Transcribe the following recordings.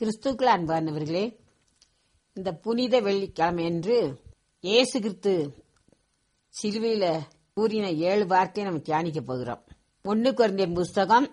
கிறிஸ்துக்கள் அன்பானவர்களே இந்த புனித வெள்ளிக்கிழமை என்று இயேசு கிறிஸ்து சிலுவையில கூறின ஏழு வார்த்தையை நம்ம தியானிக்க போகிறோம் ஒன்னு குறைந்த புஸ்தகம்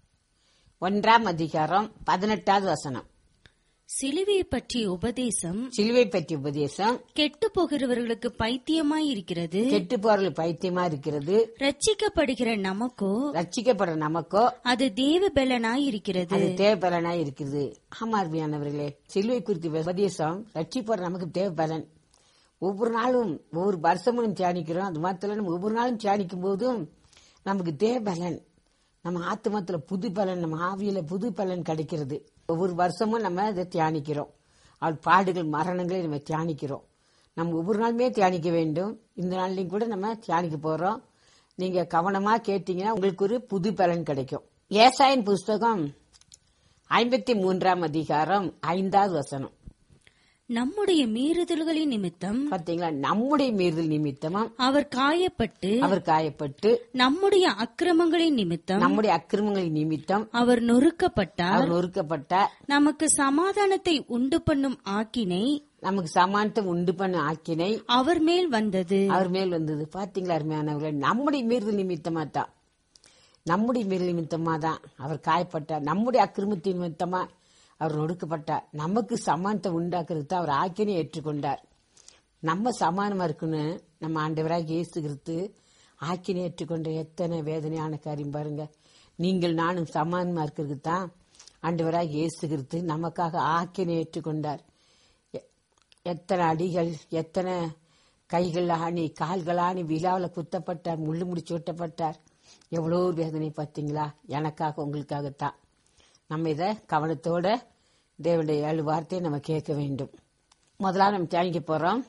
ஒன்றாம் அதிகாரம் பதினெட்டாவது வசனம் சிலுவையை பற்றிய உபதேசம் சிலுவை பற்றிய உபதேசம் கெட்டு போகிறவர்களுக்கு பைத்தியமாய் இருக்கிறது கெட்டு போறவர்கள் பைத்தியமா இருக்கிறது ரட்சிக்கப்படுகிற நமக்கோ ரட்சிக்கப்படுற நமக்கோ அது தேவ பலனாய் இருக்கிறது அது தேவபலனா இருக்குது ஆமா அருமையானவர்களே சிலுவை குறித்த உபதேசம் ரட்சிப்படுற நமக்கு தேவபலன் ஒவ்வொரு நாளும் ஒவ்வொரு வருஷமும் தியானிக்கிறோம் அது மாத்திரம் நம்ம ஒவ்வொரு நாளும் தியானிக்கும் போதும் நமக்கு தேவபலன் நம்ம ஆத்மத்துல புது பலன் நம்ம ஆவியில புது பலன் கிடைக்கிறது ஒவ்வொரு வருஷமும் நம்ம இதை தியானிக்கிறோம் அவள் பாடுகள் மரணங்களை நம்ம தியானிக்கிறோம் நம்ம ஒவ்வொரு நாளுமே தியானிக்க வேண்டும் இந்த நாள்லையும் கூட நம்ம தியானிக்க போறோம் நீங்க கவனமா கேட்டீங்கன்னா உங்களுக்கு ஒரு புது பலன் கிடைக்கும் ஏசாயின் புஸ்தகம் ஐம்பத்தி மூன்றாம் அதிகாரம் ஐந்தாவது வசனம் நம்முடைய மீறுதல்களின் நிமித்தம் பாத்தீங்களா நம்முடைய மீறுதல் நிமித்தமா அவர் காயப்பட்டு அவர் காயப்பட்டு நம்முடைய அக்கிரமங்களின் நிமித்தம் நம்முடைய அக்கிரமங்களின் நிமித்தம் அவர் நொறுக்கப்பட்டார் அவர் நொறுக்கப்பட்ட நமக்கு சமாதானத்தை உண்டு பண்ணும் ஆக்கினை நமக்கு சமானத்தை உண்டு பண்ண ஆக்கினை அவர் மேல் வந்தது அவர் மேல் வந்தது பாத்தீங்களா அருமையானவர்களே நம்முடைய மீறுதல் நிமித்தமா தான் நம்முடைய மீறுதல் நிமித்தமா தான் அவர் காயப்பட்டார் நம்முடைய அக்கிரமத்தின் நிமித்தமா அவர் நொடுக்கப்பட்டார் நமக்கு சமானத்தை உண்டாக்குறது தான் அவர் ஆக்கினை ஏற்றுக்கொண்டார் நம்ம சமானமா இருக்குன்னு நம்ம ஆண்டவராக இயேசு கிறிஸ்து ஆக்கினை ஏற்றுக்கொண்ட எத்தனை வேதனையான காரியம் பாருங்க நீங்கள் நானும் சமானமா இருக்கிறது தான் ஆண்டவராக இயேசு கிறிஸ்து நமக்காக ஆக்கினை ஏற்றுக்கொண்டார் எ- எத்தனை அடிகள் எத்தனை கைகள் ஆணி கால்கள் ஆணி விழாவில் குத்தப்பட்டார் முள்ளு முடிச்சு ஒட்டப்பட்டார் எவ்வளோ வேதனை பார்த்தீங்களா எனக்காக உங்களுக்காகத்தான் நம்ம இதை கவனத்தோட தேவனுடைய ஏழு வார்த்தையை நம்ம கேட்க வேண்டும் முதலாவது நம்ம தியானிக்க போறோம்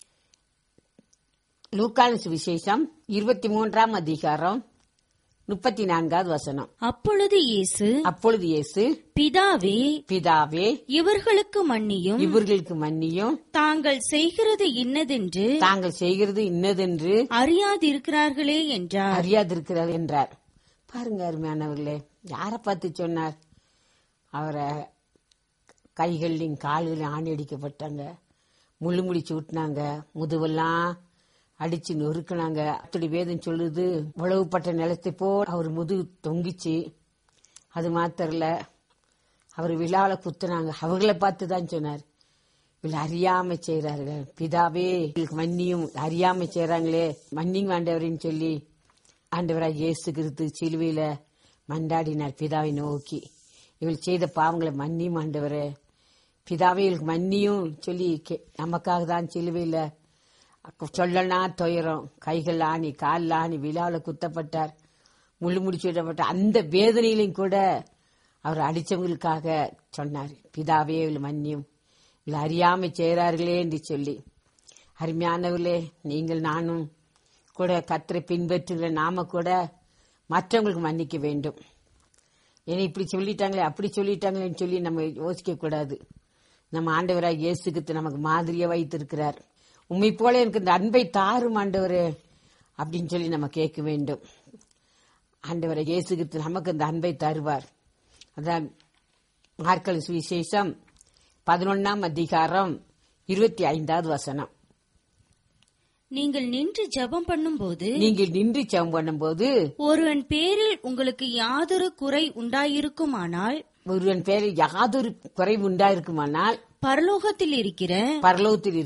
லூக்கான விசேஷம் இருபத்தி மூன்றாம் அதிகாரம் முப்பத்தி நான்காவது வசனம் அப்பொழுது இயேசு அப்பொழுது இயேசு பிதாவே பிதாவே இவர்களுக்கு மன்னியும் இவர்களுக்கு மன்னியும் தாங்கள் செய்கிறது இன்னதென்று தாங்கள் செய்கிறது இன்னதென்று அறியாதிருக்கிறார்களே என்றார் அறியாதிருக்கிறார் என்றார் பாருங்க அருமையானவர்களே யாரை பார்த்து சொன்னார் அவரை கைகள்லையும் கால்களையும் ஆணி அடிக்கப்பட்டாங்க முள்ளு முடிச்சு விட்டுனாங்க முதுவெல்லாம் அடிச்சு நொறுக்குனாங்க அப்படி வேதம் சொல்லுது உழவுப்பட்ட நிலத்தை போல் அவர் முதுகு தொங்கிச்சு அது மாத்திரல அவர் விழாவில் குத்துனாங்க அவர்களை பார்த்து தான் சொன்னார் இவள் அறியாம செய்யறார்கள் பிதாவே இவளுக்கு மன்னியும் அறியாம செய்யறாங்களே மன்னிங் ஆண்டவரின்னு சொல்லி ஆண்டவராக இயேசு கிறிஸ்து சிலுவையில மண்டாடினார் பிதாவை நோக்கி இவள் செய்த பாவங்களை மன்னியும் ஆண்டவரே பிதாவே இவளுக்கு மன்னியும் சொல்லி கே- நமக்காக தான் சிலுவையில சொல்லனா துயரம் கைகள் ஆணி கால் ஆணி விழாவில் குத்தப்பட்டார் முள்ளு முடிச்சு விடப்பட்டார் அந்த வேதனையிலும் கூட அவர் அடிச்சவங்களுக்காக சொன்னார் பிதாவே இவள் மன்னியும் இவள் அறியாமை செய்கிறார்களே என்று சொல்லி அருமையானவர்களே நீங்கள் நானும் கூட கத்தரை பின்பற்றுகிற நாம கூட மற்றவங்களுக்கு மன்னிக்க வேண்டும் ஏன்னா இப்படி சொல்லிட்டாங்களே அப்படி சொல்லிட்டாங்களேன்னு சொல்லி நம்ம யோசிக்க கூடாது நம்ம ஆண்டவராக இயேசுக்கு நமக்கு மாதிரியா வைத்திருக்கிறார் உண்மை போல எனக்கு இந்த அன்பை தாரும் ஆண்டவரே அப்படின்னு சொல்லி நம்ம கேட்க வேண்டும் ஆண்டவரை இயேசுகித்து நமக்கு இந்த அன்பை தருவார் அதான் மார்க்கல் சுவிசேஷம் பதினொன்னாம் அதிகாரம் இருபத்தி ஐந்தாவது வசனம் நீங்கள் நின்று ஜெபம் பண்ணும்போது நீங்கள் நின்று ஜெபம் பண்ணும்போது ஒருவன் பேரில் உங்களுக்கு யாதொரு குறை உண்டாயிருக்குமானால் ஒருவன் பேரில் யாதொரு குறைவு உண்டாயிருக்குமானால் பரலோகத்தில் இருக்கிற பரலோகத்தில்